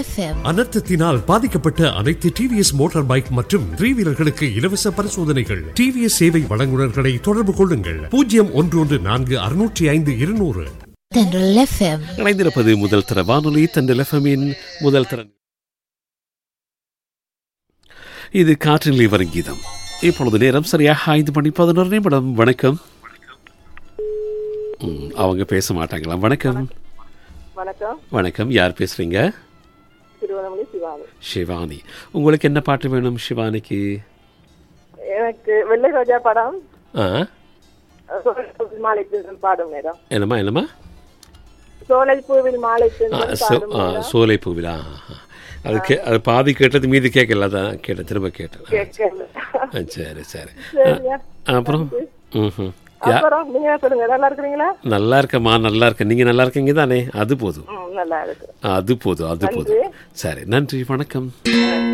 FM அனர்த்தத்தினால் பாதிக்கப்பட்ட அனைத்து டிவிஎஸ் மோட்டார் பைக் மற்றும் த்ரீ வீலர்களுக்கு இலவச பரிசோதனைகள் டிவிஎஸ் சேவை வழங்குநர்களை தொடர்பு கொள்ளுங்கள் பூஜ்ஜியம் ஒன்று ஒன்று நான்கு அறுநூற்றி ஐந்து இருநூறு தென்றல் எஃப்எம் இணைந்திருப்பது முதல் தர வானொலி தண்டல் எஃப்எம்மின் முதல் தர இது காற்றில் வருங்கீதம் இப்பொழுது நேரம் சரியாக ஐந்து மணி பதினோரு நிமிடம் வணக்கம் ம், அவங்க பேச மாட்டாங்களா வணக்கம் வணக்கம் வணக்கம் யார் பேசுறீங்க திருவண்ணாமலை சிவானி சிவானி உங்களுக்கு என்ன பாட்டு வேணும் சிவானிக்கு எனக்கு வெள்ளை ரோஜா படம் ஆ சோலைப்பூவில் மாலை திங்கள் பாடும் நேரம் என்னம்மா என்னம்மா சோலைப்பூவில் மாலை ஆ, திங்கள் சோ- பாடும் ஆ, நேரம் சோலை பூவிலா அது கே அது பாதி கேட்டது மீதி கேட்கல அதான் கேட்டேன் திரும்ப கேட்டேன் கேட்கல. ஆ, சரி சரி சரியா? அப்புறம் ம் யா அப்புறம் நீங்க சொல்லுங்க நல்லா இருக்கிறீங்களா நல்லா இருக்கம்மா நல்லா இருக்கேன் நீங்க நல்லா இருக்கீங்க தானே அது போதும் ம், நல்லா இருக்கு அது போதும் அது போதும் சரி நன்றி வணக்கம் நன்றி.